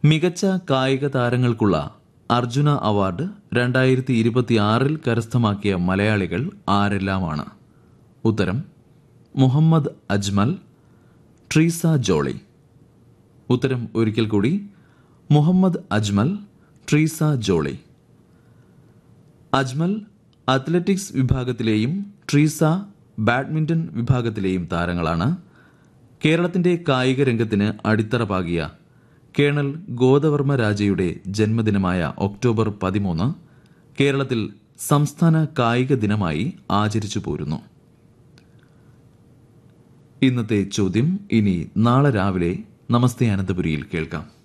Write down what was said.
മികച്ച കായിക താരങ്ങൾക്കുള്ള അർജുന അവാർഡ് രണ്ടായിരത്തി ഇരുപത്തിയാറിൽ കരസ്ഥമാക്കിയ മലയാളികൾ ആരെല്ലാമാണ് ഉത്തരം മുഹമ്മദ് അജ്മൽ ട്രീസ ജോളി ഉത്തരം ഒരിക്കൽ കൂടി മുഹമ്മദ് അജ്മൽ ട്രീസ ജോളി അജ്മൽ അത്ലറ്റിക്സ് വിഭാഗത്തിലെയും ട്രീസ ബാഡ്മിന്റൺ വിഭാഗത്തിലെയും താരങ്ങളാണ് കേരളത്തിന്റെ കായിക രംഗത്തിന് അടിത്തറ പാകിയ കേണൽ ഗോദവർമ്മ രാജയുടെ ജന്മദിനമായ ഒക്ടോബർ പതിമൂന്ന് കേരളത്തിൽ സംസ്ഥാന കായിക ദിനമായി ആചരിച്ചു പോരുന്നു ഇന്നത്തെ ചോദ്യം ഇനി നാളെ രാവിലെ നമസ്തേ അനന്തപുരിയിൽ കേൾക്കാം